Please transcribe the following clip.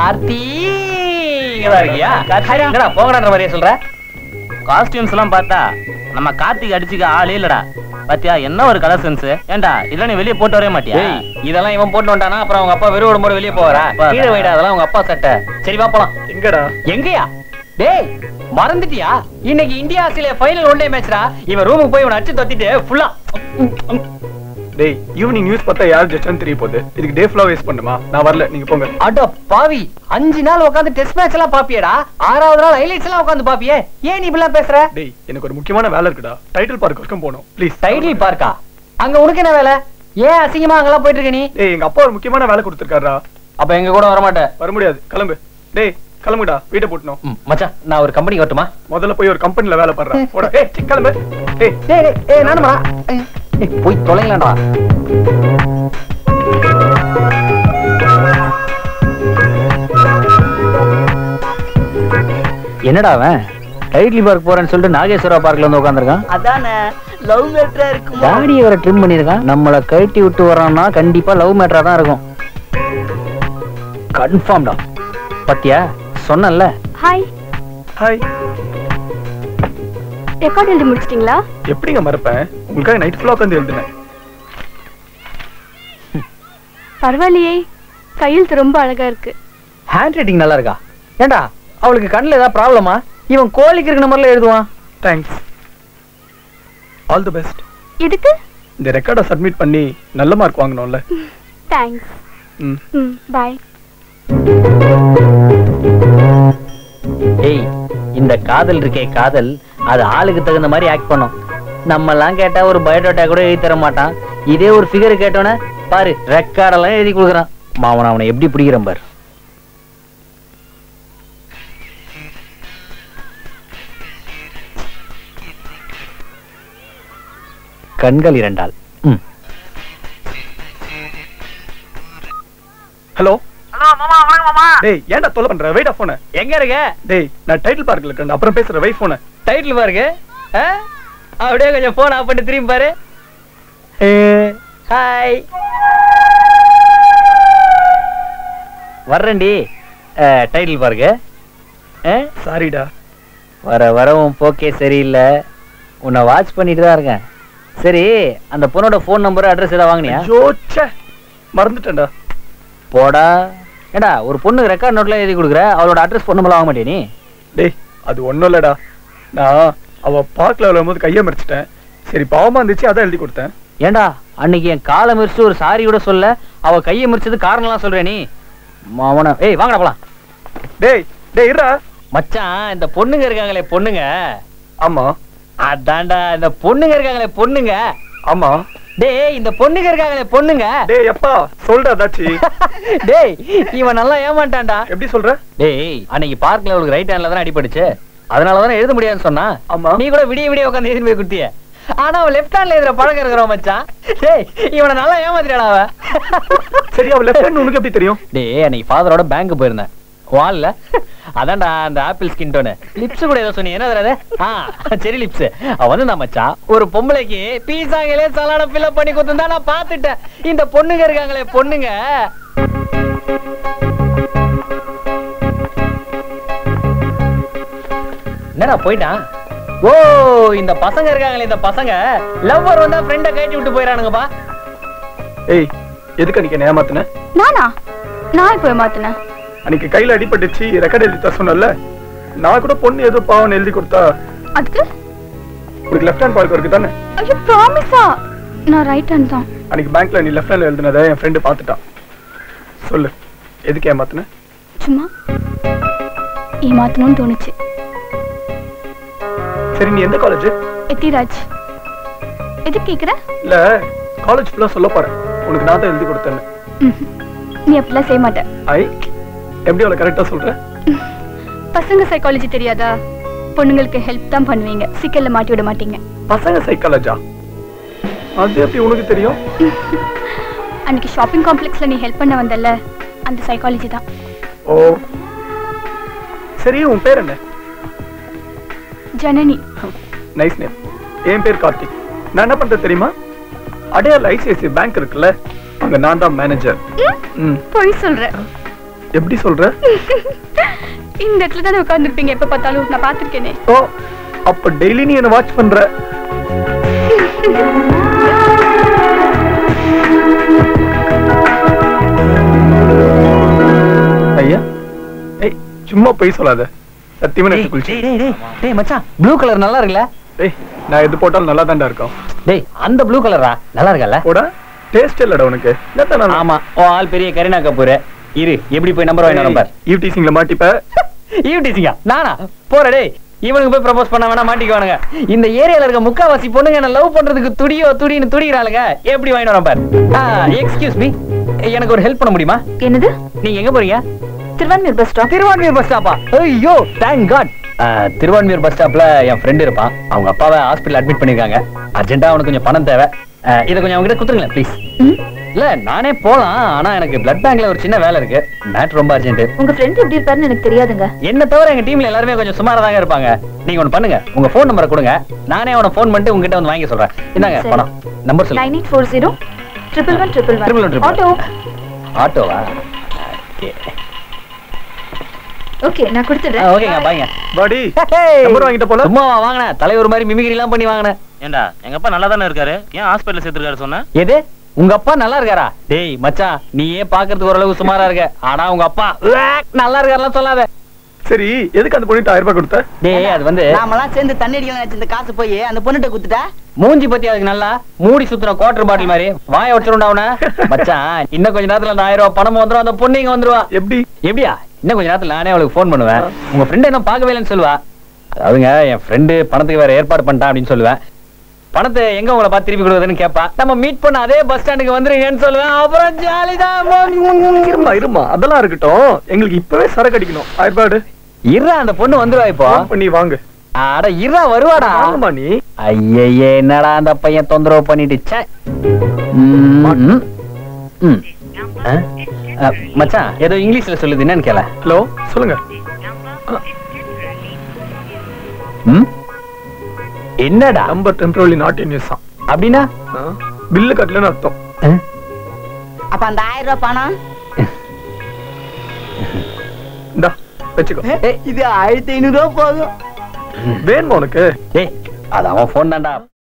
கார்த்தி இங்கதான் இருக்கியா என்னடா போங்கடான்ற மாதிரியே சொல்ற காஸ்டியூம்ஸ் எல்லாம் பார்த்தா நம்ம கார்த்திக் அடிச்சுக்க ஆளே இல்லடா பாத்தியா என்ன ஒரு கலர் சென்ஸ் ஏன்டா இதெல்லாம் நீ வெளியே போட்டு வரவே மாட்டியா இதெல்லாம் இவன் போட்டு வந்தானா அப்புறம் அவங்க அப்பா வெறும் விடும்போது வெளியே போறா கீழே வைடா அதெல்லாம் உங்க அப்பா சட்டை சரி வா போலாம் எங்கடா எங்கயா டேய் மறந்துட்டியா இன்னைக்கு India Australia final one day மேட்ச்டா இவன் ரூமுக்கு போய் இவனை அடிச்சு தொத்திட்டு ஃபுல்லா டேய் ஈவினிங் நியூஸ் பார்த்தா யார் ஜெஸ்டன் தெரிய போகுது இதுக்கு டே ஃபுல்லா வேஸ்ட் பண்ணுமா நான் வரல நீங்க போங்க அட பாவி அஞ்சு நாள் உட்காந்து டெஸ்ட் மேட்ச் எல்லாம் பாப்பியேடா ஆறாவது நாள் ஹைலைட்ஸ் எல்லாம் உட்காந்து பாப்பியே ஏன் நீ இப்படிலாம் பேசுற டேய் எனக்கு ஒரு முக்கியமான வேலை இருக்குடா டைட்டில் பார்க் வரைக்கும் போகணும் ப்ளீஸ் டைட்டில் பார்க்கா அங்க உனக்கு என்ன வேலை ஏன் அசிங்கமா அங்கெல்லாம் போயிட்டு இருக்க நீ டேய் எங்க அப்பா ஒரு முக்கியமான வேலை கொடுத்துருக்காரா அப்ப எங்க கூட வர மாட்டேன் வர முடியாது கிளம்பு டேய் கிளம்புடா வீட்டை போட்டணும் மச்சான் நான் ஒரு கம்பெனி வரட்டுமா முதல்ல போய் ஒரு கம்பெனில வேலை பண்றேன் போடா ஏய் சி, கிளம்பு டேய் டேய் டேய் ஏய் நானுமா போய் தொலைங்களாடா என்னடா அவன் டைட்லி பார்க் போறேன்னு சொல்லிட்டு நாகேஸ்வரா பார்க்ல வந்து உட்காந்துருக்கான் அதானே லவ் மேட்டரா இருக்குமா தாடியை வேற ட்ரிம் பண்ணிருக்கான் நம்மள கழட்டி விட்டு வரான்னா கண்டிப்பா லவ் மேட்டரா தான் இருக்கும் கன்ஃபார்ம்டா பத்தியா சொன்னல ஹாய் ஹாய் ரெக்கார்ட் எழுதி முடிச்சிட்டீங்களா எப்படிங்க மறப்பேன் உங்களுக்காக நைட் ஃபுல்லா உட்காந்து எழுதுனேன் பரவாயில்லையே கையெழுத்து ரொம்ப அழகா இருக்கு ஹேண்ட் ரைட்டிங் நல்லா இருக்கா ஏண்டா அவளுக்கு கண்ணுல ஏதாவது ப்ராப்ளமா இவன் கோழிக்கு இருக்கிற மாதிரில எழுதுவான் தேங்க்ஸ் ஆல் தி பெஸ்ட் எதுக்கு இந்த ரெக்கார்டை சப்மிட் பண்ணி நல்ல மார்க் வாங்கணும்ல தேங்க்ஸ் ம் ம் பாய் ஏய் இந்த காதல் இருக்கே காதல் அது ஆளுக்கு தகுந்த மாதிரி ஆக்ட் பண்ணும் நம்ம எல்லாம் கேட்டா ஒரு பயோடேட்டா கூட எழுதி தர மாட்டான் இதே ஒரு ஃபிகர் கேட்டோன்னே பாரு ரெக்கார்டெல்லாம் எழுதி கொடுக்குறான் மாவன் அவனை எப்படி பிடிக்கிறான் பாரு கண்கள் இரண்டால் ம் ஹலோ ஹலோ மாமா வணக்கம் மாமா டேய் ஏன்டா தொலை பண்ற வெயிட் ஆஃப் போன எங்க இருக்க டேய் நான் டைட்டில் பார்க்ல இருக்கேன் அப்புறம் பேசுறேன் வை போன டைட்டில் பாருங்க ஆ? அப்படியே கொஞ்சம் போன் ஆஃப் பண்ணிட்டு திரும்பி பாரு ஹாய் வர்றேன்டி டைட்டில் பாருங்க ஆ? சாரிடா வர வரவும் போக்கே சரியில்லை உன்னை வாட்ச் பண்ணிட்டு தான் இருக்கேன் சரி அந்த பொண்ணோட ஃபோன் நம்பர் அட்ரஸ் ஏதாவது வாங்கினியா ஐயோ ச்சே மறந்துட்டேன்டா போடா ஏடா ஒரு பொண்ணுக்கு ரெக்கார்ட் நோட்ல எழுதி கொடுக்குற அவளோட அட்ரஸ் ஃபோன் நம்பர் வாங்க மாட்டியா நீ டேய் அது ஒண்ணும் இல்லடா நான் அவ பார்க்கல வரும்போது கையை மறிச்சிட்டேன் சரி பாவமா இருந்துச்சு அதான் எழுதி கொடுத்தேன் ஏண்டா அன்னைக்கு என் காலை மிரிச்சு ஒரு சாரி கூட சொல்ல அவ கையை மிரிச்சது காரணம்லாம் சொல்ற நீ அவன ஏய் வாங்கடா போலாம் டேய் டேய் இருடா மச்சான் இந்த பொண்ணுங்க இருக்காங்களே பொண்ணுங்க ஆமா அதான்டா இந்த பொண்ணுங்க இருக்காங்களே பொண்ணுங்க ஆமா டேய் இந்த பொண்ணுங்க இருக்காங்களே பொண்ணுங்க டேய் எப்பா சொல்றா தாச்சி டேய் இவன் நல்லா ஏமாட்டான்டா எப்படி சொல்ற டேய் அன்னைக்கு பார்க்ல அவளுக்கு ரைட் ஹேண்ட்ல தான் அடிபட்டுச்சு அதனால தானே எழுத முடியாதுன்னு சொன்னா ஆமா. நீ கூட விடிய விடிய உட்காந்து எழுதி போய் குடுத்திய ஆனா அவன் லெஃப்ட் ஹேண்ட்ல எழுதுற பழக்கம் இருக்கிறவன் மச்சான் டேய் இவனை நல்லா ஏமாத்திடாடா அவன் சரி அவ லெஃப்ட் ஹேண்ட் உனக்கு எப்படி தெரியும் டேய் அன்னைக்கு ஃபாதரோட பேங்க் போயிருந்தேன் வால்ல அதான்டா அந்த ஆப்பிள் ஸ்கின் டோனு லிப்ஸ் கூட ஏதோ சொன்னீங்க என்ன அது ஆ சரி லிப்ஸ் அவ வந்து நான் மச்சான் ஒரு பொம்பளைக்கு பீஸாங்களே சலாட ஃபில்அப் பண்ணி கொடுத்துருந்தா நான் பார்த்துட்டேன் இந்த பொண்ணுங்க இருக்காங்களே பொண்ணுங்க என்னடா போயிட்டான் ஓ இந்த பசங்க இருக்காங்களே இந்த பசங்க லவ்வர் வந்தா ஃப்ரெண்ட கட்டி விட்டு போயிடறானுங்கப்பா ஏய் எதுக்கு அன்னைக்கு என்ன ஏமாத்துன நானா நான் இப்போ ஏமாத்தினேன் அன்னைக்கு கையில அடிபட்டுச்சு ரெக்கார்ட் எழுதி தர சொன்னல நான் கூட பொண்ணு ஏதோ பாவம் எழுதி கொடுத்தா அதுக்கு உனக்கு லெஃப்ட் ஹேண்ட் பழக்கம் இருக்கு தானே ஐயோ ப்ராமிஸா நான் ரைட் ஹேண்ட் தான் அன்னைக்கு பேங்க்ல நீ லெஃப்ட் ஹேண்ட்ல எழுதுனதை என் ஃப்ரெண்டு பார்த்துட்டான் சொல்லு எதுக்கு ஏமாத்துன சும்மா ஏமாத்தணும்னு தோணுச்சு சரி நீ எந்த காலேஜ் எத்திராஜ் எதுக்கு கேக்குற இல்ல காலேஜ் ஃபுல்லா சொல்ல போறேன் உனக்கு நான் தான் எழுதி கொடுத்தேன்னு ம்ஹும். நீ அப்படிலாம் செய்ய மாட்ட ஐ எப்படி அவளை கரெக்டா சொல்ற பசங்க சைக்காலஜி தெரியாதா பொண்ணுங்களுக்கு ஹெல்ப் தான் பண்ணுவீங்க சிக்கல்ல மாட்டி விட மாட்டீங்க பசங்க சைக்காலஜா அது எப்படி உனக்கு தெரியும் அன்னைக்கு ஷாப்பிங் காம்ப்ளெக்ஸ்ல நீ ஹெல்ப் பண்ண வந்தல்ல அந்த சைக்காலஜி தான் ஓ சரி உன் பேர் என்ன ஜனனி நைஸ் நேம் என் பேர் கார்த்திக் நான் என்ன பண்றேன் தெரியுமா அடையார் ஐசிஐசி பேங்க் இருக்குல்ல அங்க நான் தான் மேனேஜர் ம், ம் பொய் சொல்ற எப்படி சொல்ற இந்த இடத்துல தானே உட்காந்துருப்பீங்க எப்ப பார்த்தாலும் நான் பார்த்திருக்கேனே ஓ அப்ப டெய்லி நீ என்ன வாட்ச் பண்ற ஐயா ஏய் சும்மா போய் சொல்லாத சத்தியமா டேய் நேத்து குளிச்சு டேய் டேய், டேய் டேய் மச்சான் ப்ளூ கலர் நல்லா இருக்குல்ல டேய் நான் எது போட்டாலும் நல்லா தான்டா இருக்கும் டேய் அந்த ப்ளூ கலரா நல்லா இருக்கல்ல போடா டேஸ்ட் இல்லடா உனக்கு என்னத்தான் ஆமா ஓ ஆள் பெரிய கரீனா கபூர் இரு எப்படி போய் நம்பர் வாங்கி நம்பர் ஈவ் டீசிங்ல மாட்டிப்ப ஈவ் டீசிங்கா நானா போற டேய் இவனுக்கு போய் ப்ரப்போஸ் பண்ண வேணா மாட்டிக்குவானுங்க இந்த ஏரியால இருக்க முக்காவாசி பொண்ணுங்க என்ன லவ் பண்றதுக்கு துடியோ துடின்னு துடிக்கிறாளுங்க எப்படி வாங்கி வரோம் பார் எக்ஸ்கியூஸ் மீ எனக்கு ஒரு ஹெல்ப் பண்ண முடியுமா என்னது நீங்க எங்க போறீங்க Thiruvanmiyur bus stop Thiruvanmiyur bus ஸ்டாப்பா ஐயோ தேங்க் காட் திருவான்மியூர் பஸ் ஸ்டாப்ல என் ஃப்ரெண்ட் இருப்பான் அவங்க அப்பாவை ஹாஸ்பிடல் அட்மிட் பண்ணிருக்காங்க அர்ஜென்ட்டா அவனுக்கு கொஞ்சம் பணம் தேவை அஹ், இதை கொஞ்சம் அவங்க கிட்ட கொடுத்துருங்களேன் ப்ளீஸ் இல்ல நானே போலாம் ஆனா எனக்கு பிளட் பேங்க்ல ஒரு சின்ன வேலை இருக்கு மேட் ரொம்ப அர்ஜென்ட் உங்க ஃப்ரெண்ட் எப்படி இருப்பாருன்னு எனக்கு தெரியாதுங்க என்ன தவிர எங்க டீம்ல எல்லாருமே கொஞ்சம் சுமாரா தாங்க இருப்பாங்க நீங்க ஒண்ணு பண்ணுங்க உங்க ஃபோன் நம்பரை கொடுங்க நானே அவன ஃபோன் பண்ணிட்டு உங்ககிட்ட வந்து வாங்கி சொல்றேன் இந்தாங்க சரி. பணம் நம்பர் சொல்லுங்க nine eight four zero triple one triple Triple one, one triple one. Auto ஆட்டோவா ஓகே ஓகே நான் கொடுத்துடுறேன் ஓகேங்க பாய்ங்க பாடி நம்பர் வாங்கிட்ட போல சும்மா வாங்கினேன் தலைவர் மாதிரி மிமிகிரி எல்லாம் பண்ணி வாங்கினேன் ஏண்டா எங்க அப்பா நல்லா தானே இருக்காரு ஏன் ஹாஸ்பிட்டல் சேர்த்திருக்காரு சொன்ன எது உங்க அப்பா நல்லா இருக்காரா டேய் மச்சான் நீயே பாக்குறதுக்கு ஓரளவு சுமாரா இருக்க ஆனா உங்க அப்பா உவ்வாக், நல்லா இருக்காருலாம் சொல்லாத சரி எதுக்கு அந்த பொண்ணுட்டு ஆயிரம் ரூபாய் கொடுத்த டேய் அது வந்து நாமெல்லாம் சேர்ந்து தண்ணி அடிக்கலாம் நினைச்ச இந்த காசு போய் அந்த பொண்ணுகிட்ட குத்துட்டா மூஞ்சி பத்தி அதுக்கு நல்லா மூடி சுத்துற குவார்டர் பாட்டில் மாதிரி வாய வச்சிருண்டா அவன மச்சான் இன்னும் கொஞ்ச நேரத்துல அந்த ஆயிரம் ரூபாய் பணம் வந்துரும் அந்த பொண்ணு இங்க வந்துருவா எப்படி எப்படியா இன்னும் கொஞ்ச நேரத்துல நானே அவளுக்கு ஃபோன் பண்ணுவேன் உங்க ஃப்ரெண்ட் என்ன பார்க்கவே இல்லைன்னு சொல்லுவா அதாவதுங்க என் ஃப்ரெண்டு பணத்துக்கு வேற ஏற்பாடு பண்ணிட்டான் அப்படின்னு சொல்லுவேன் பணத்தை எங்க உங்களை பார்த்து திருப்பி கொடுக்குறதுன்னு கேப்பா நம்ம மீட் பண்ண அதே பஸ் ஸ்டாண்டுக்கு வந்துருங்கன்னு சொல்லுவேன் அப்புறம் ஜாலிதான் இருமா இருமா அதெல்லாம் இருக்கட்டும் எங்களுக்கு இப்பவே சரக்கு அடிக்கணும் ஆயிரம் ரூபாய் எடு. இருடா அந்த பொண்ணு வந்துருவா இப்போ phone பண்ணி வாங்கு அட இருடா வருவாடா வாங்குமா நீ ஐயையே என்னடா அந்த பையன் தொந்தரவு பண்ணிட்டு ச்சே. ம், ம், ம். ஆ? ஆ, மச்சான் ஏதோ இங்கிலீஷ்ல சொல்லுது என்னன்னு கேள ஹலோ சொல்லுங்க ம்? என்னடா number temporary not in use அப்படின்னா பில்லு கட்டலன்னு அர்த்தம் ஆ? அப்ப அந்த ஆயிரம் ரூபாய் பணம் இந்தா வச்சுக்கோ இது ஆயிரத்தி ஐநூறு ரூபாய் போதும் வேணுமா உனக்கு ஏய் அது அவன் போன் தான்டா